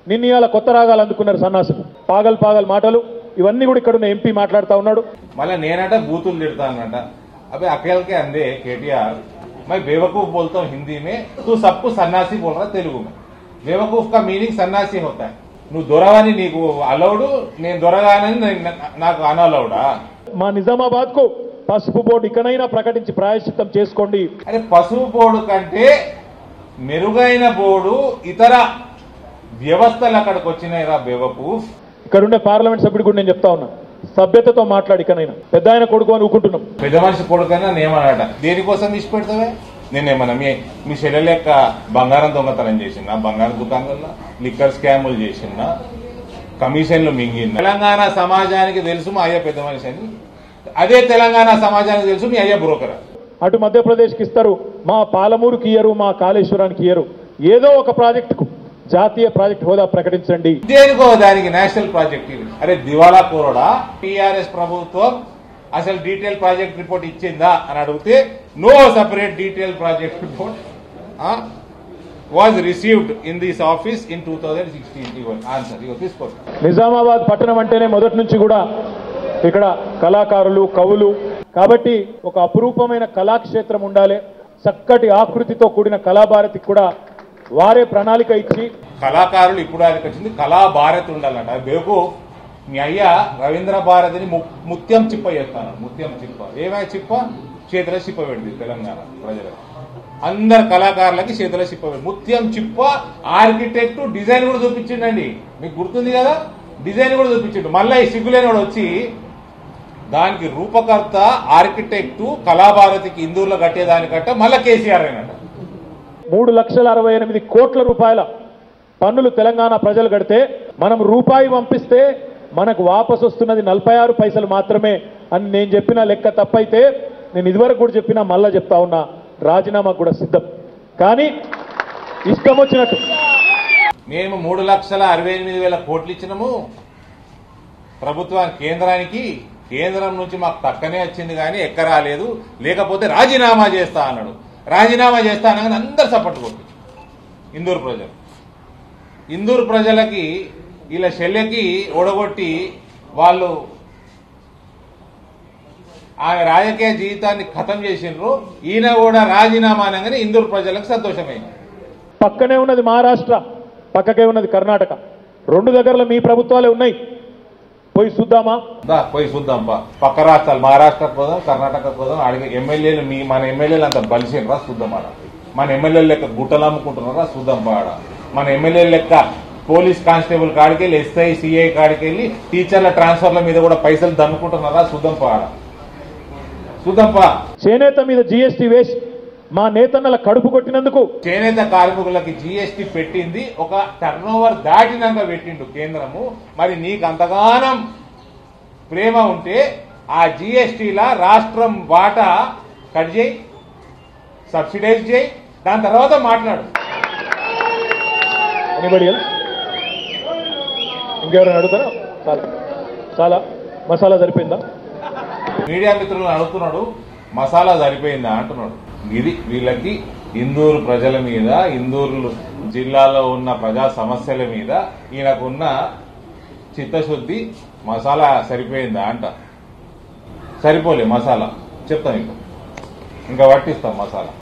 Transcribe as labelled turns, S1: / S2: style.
S1: నిన్న ఇవాళ కొత్త రాగాలు అందుకున్నారు సన్నాసులు పాగల్ పాగల్ మాటలు ఇవన్నీ కూడా ఇక్కడ ఉన్న ఎంపీ మాట్లాడుతా ఉన్నాడు
S2: మళ్ళీ నేనట బూతులు తిడతానట अबे अकेल के अंधे केटीआर मैं बेवकूफ बोलता हूँ हिंदी में तू सबको सन्यासी बोल रहा तेलुगु में बेवकूफ का मीनिंग सन्यासी होता है నువ్వు దొరవని నీకు అలౌడు నేను దొరగానని నా- నాకు అనలౌడా
S1: మా నిజామాబాద్ కు పసుపు బోర్డు ఇకనైనా ప్రకటించి ప్రాయశ్చిత్తం చేసుకోండి
S2: అరే పసుపు బోర్డు కంటే మెరుగైన బోర్డు ఇతర వ్యవస్థలు అక్కడికి వచ్చినాయిరా బేవకూఫ్
S1: ఇక్కడ ఉండే పార్లమెంట్ సభ్యుడు కూడా నేను చెప్తా ఉన్నా సభ్యతతో మాట్లాడి ఇకనైనా పెద్ద ఆయన కొడుకు అని ఊకుంటున్నాం
S2: పెద్ద మనిషి కొడుకైనా నేమనట దేనికోసం తీసి పెడతావే నేనేమన్నా మీ మీ చెల్లెల యొక్క బంగారం దొంగతనం చేసిన బంగారం దుకాణాల్లో లిక్కర్ స్కాములు చేసిన కమిషన్లు మింగిన తెలంగాణ సమాజానికి తెలుసు మా అయ్య పెద్ద మనిషి అని అదే తెలంగాణ సమాజానికి తెలుసు మీ అయ్య బ్రోకర్
S1: అటు మధ్యప్రదేశ్కి ఇస్తారు మా పాలమూరుకి ఇయ్యరు మా కాళేశ్వరానికి ఇయ్యరు ఏదో ఒక ప్రాజెక్టుకు జాతీయ ప్రాజెక్ట్ హోదా ప్రకటించండి
S2: దేనికో దానికి నేషనల్ ప్రాజెక్ట్ ఇది అరే దివాలా కోరడా టీఆర్ఎస్ ప్రభుత్వం అసలు డీటెయిల్ ప్రాజెక్ట్ రిపోర్ట్ ఇచ్చిందా అని అడిగితే no separate detail project report was received in this office in two thousand sixteen answer ఇగో తీసుకోండి
S1: నిజామాబాద్ పట్టణం అంటేనే మొదటి నుంచి కూడా ఇక్కడ కళాకారులు కవులు కాబట్టి ఒక అపురూపమైన కళాక్షేత్రం ఉండాలి చక్కటి ఆకృతితో కూడిన కళాభారతికి కూడా వారే ప్రణాళిక ఇచ్చి
S2: కళాకారులు ఇప్పుడు ఆయనకి వచ్చింది కళా భారత్ ఉండాలంట అది బేకు మీ అయ్య రవీంద్ర భారతిని ము- ముత్యం చిప్ప చేస్తాను ముత్యం చిప్ప ఏమై చిప్ప చేతుల చిప్ప పెడింది తెలంగాణ ప్రజలకు అందరు కళాకారులకి చేతుల చిప్ప పెడింది ముత్యం చిప్ప ఆర్కిటెక్ట్ డిజైన్ కూడా చూపించిండండి మీకు గుర్తుంది కదా డిజైన్ కూడా చూపించిండు మళ్ళీ ఈ సిగ్గులేని వాడు వచ్చి దానికి రూపకర్త ఆర్కిటెక్టు కళాభారతికి ఇందూరులో కట్టేదానికంట మళ్ళీ కేసీఆర్ అయినట
S1: మూడు లక్షల అరవై ఎనిమిది కోట్ల రూపాయల పన్నులు తెలంగాణ ప్రజలు కడితే మనం రూపాయి పంపిస్తే మనకు వాపసు వస్తున్నది నలభై ఆరు పైసలు మాత్రమే అని నేను చెప్పిన లెక్క తప్పైతే నేను ఇదివరకు కూడా చెప్పినా మళ్ళా చెప్తా ఉన్నా రాజీనామా కూడా సిద్ధం కానీ ఇష్టం వచ్చినట్టు
S2: మేము మూడు లక్షల అరవై ఎనిమిది వేల కోట్లు ఇచ్చినాము ప్రభుత్వం కేంద్రానికి కేంద్రం నుంచి మాకు తక్కనే వచ్చింది కానీ ఎక్క రాలేదు లేకపోతే రాజీనామా చేస్తా అన్నాడు రాజీనామా చేస్తా అనగానే అందరు సపోర్ట్ కొట్టి ఇందూరు ప్రజలు ఇందూరు ప్రజలకి వీళ్ళ శల్యకి ఓడగొట్టి వాళ్ళు ఆమె రాజకీయ జీవితాన్ని ఖతం చేసిండ్రు ఈయన కూడా రాజీనామా అనగానే ఇందూరు ప్రజలకు సంతోషమైంది
S1: పక్కనే ఉన్నది మహారాష్ట్ర పక్కకే ఉన్నది కర్ణాటక రెండు దగ్గరలో మీ ప్రభుత్వాలే ఉన్నాయి పోయి చూద్దామా
S2: దా పోయి చూద్దాం పా పక్క రాష్ట్రాలు మహారాష్ట్ర పోదాం కర్ణాటక పోదాం అడిగే ఎమ్మెల్యేలు మీ మన ఎమ్మెల్యేలు అంత బలిసేనరా చూద్దాం ఆడ మన ఎమ్మెల్యేలు లెక్క గుట్టలు అమ్ముకుంటున్నారా చూద్దాం పా ఆడ మన ఎమ్మెల్యేల లెక్క పోలీస్ కానిస్టేబుల్ కాడికి వెళ్ళి ఎస్ఐ సిఐ కాడికి వెళ్ళి టీచర్ల ట్రాన్స్ఫర్ల మీద కూడా పైసలు దన్నుకుంటున్నారా చూద్దాం పా ఆడ చూద్దాం పా
S1: చేనేత మీద జీఎస్టీ వేసి మా నేతన్నల కడుపు కొట్టినందుకు
S2: చేనేత కార్మికులకి జీఎస్టీ పెట్టింది ఒక టర్న్ ఓవర్ దాటినాక పెట్టిండు కేంద్రము మరి నీకు అంతగానం ప్రేమ ఉంటే ఆ జీఎస్టీలా రాష్ట్రం వాటా కట్ చేయి సబ్సిడైజ్ చేయి దాని తర్వాత మాట్లాడు
S1: ఎనిబడి ఎల్స్ ఇంకెవరైనా అడుగుతారా చాలా చాలా మసాలా సరిపోయిందా
S2: మీడియా మిత్రులను అడుగుతున్నాడు మసాలా సరిపోయిందా అంటున్నాడు ఇది వీళ్ళకి ఇందూరు ప్రజల మీద ఇందూరు జిల్లాలో ఉన్న ప్రజా సమస్యల మీద ఈయనకున్న చిత్తశుద్ధి మసాలా సరిపోయిందా అంట సరిపోలే మసాలా చెప్తాం ఇంకా ఇంకా పట్టిస్తాం మసాలా